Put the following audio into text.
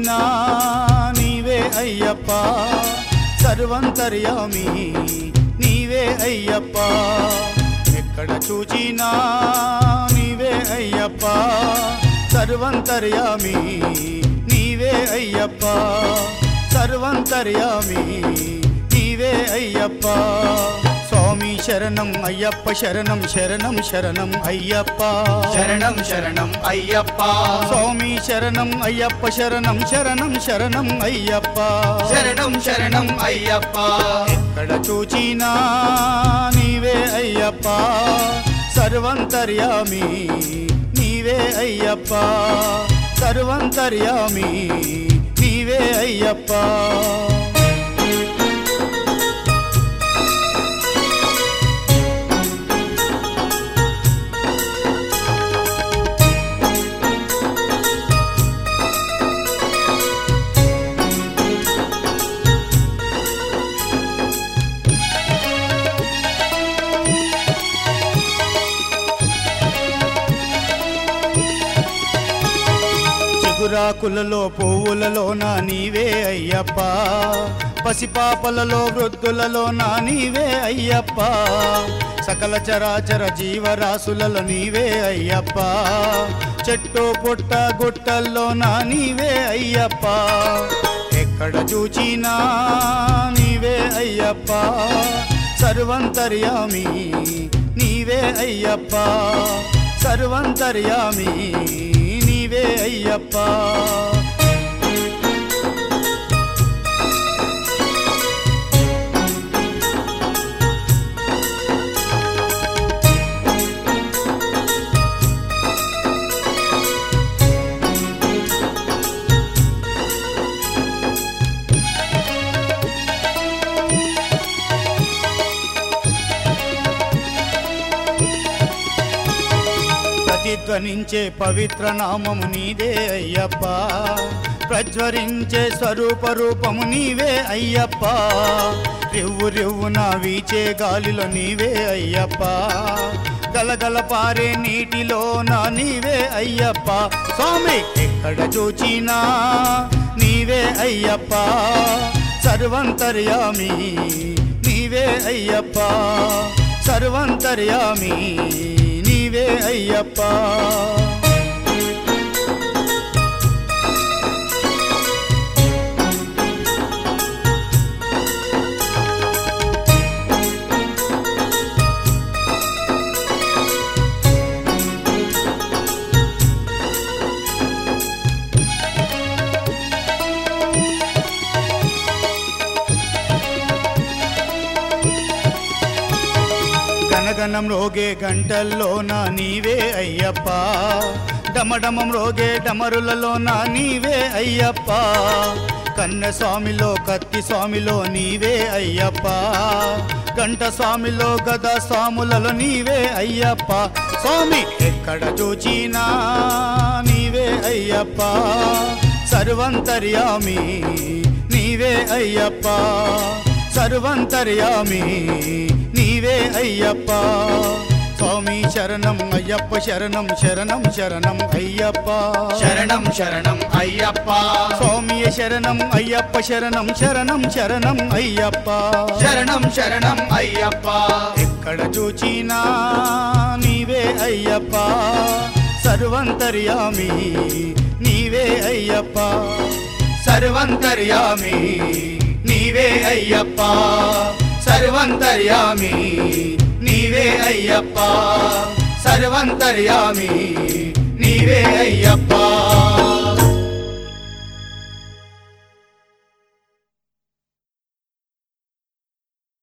చూచినా నీవే అయ్యప్ప సర్వంతర్యామి నీవే అయ్యప్ప ఎక్కడ చూచినా నీవే అయ్యప్ప సర్వంతర్యామి నీవే అయ్యప్ప సర్వంతర్యామి నీవే అయ్యప్ప స్వామి శరణం అయ్యప్ప శరణం శరణం శరణం అయ్యప్ప శరణం శరణం అయ్యప్ప స్వామి శరణం అయ్యప్ప శరణం శరణం శరణం అయ్యప్ప శరణం శరణం అయ్యప్ప ఎక్కడ చూచినా నీవే అయ్యప్ప సర్వంతర్యామి నీవే అయ్యప్ప సర్వంతర్యామి నీవే అయ్యప్ప చిగురాకులలో పువ్వులలో నా నీవే అయ్యప్ప పసిపాపలలో వృద్ధులలో నా నీవే అయ్యప్ప సకల చరాచర జీవరాశులలో నీవే అయ్యప్ప చెట్టు పుట్ట గుట్టల్లో నా నీవే అయ్యప్ప ఎక్కడ చూచినా నీవే అయ్యప్ప సర్వంతర్యామి నీవే అయ్యప్ప సర్వంతర్యామి నీవే అయ్యప్ప ప్రతిధ్వనించే పవిత్ర నామము నీదే అయ్యప్ప ప్రజ్వరించే స్వరూప రూపము నీవే అయ్యప్ప రివ్వు రివ్వున వీచే గాలిలో నీవే అయ్యప్ప గలగల పారే నీటిలో నా నీవే అయ్యప్ప స్వామి ఎక్కడ చూచినా నీవే అయ్యప్ప సర్వంతర్యామి నీవే అయ్యప్ప సర్వంతర్యామి నీవే అయ్యప్ప గనగనం రోగే గంటల్లో నా నీవే అయ్యప్ప డమడమం రోగే డమరులలో నా నీవే అయ్యప్ప కన్న స్వామిలో కత్తి స్వామిలో నీవే అయ్యప్ప గంట స్వామిలో గద స్వాములలో నీవే అయ్యప్ప స్వామి ఎక్కడ చూచినా నీవే అయ్యప్ప సర్వంతర్యామి నీవే అయ్యప్ప సర్వంతర్యామి నీవే అయ్యప్ప స్వామి శరణం అయ్యప్ప శరణం శరణం శరణం అయ్యప్ప శరణం శరణం అయ్యప్ప స్వామి శరణం అయ్యప్ప శరణం శరణం శరణం అయ్యప్ప శరణం శరణం అయ్యప్ప ఎక్కడ చూచినా నీవే అయ్యప్ప సర్వంతర్యామి నీవే అయ్యప్ప సర్వంతర్యామి నీవే అయ్యప్ప సర్వంతర్యామి నీవే అయ్యప్ప సర్వంతర్యామి నీవే అయ్యప్ప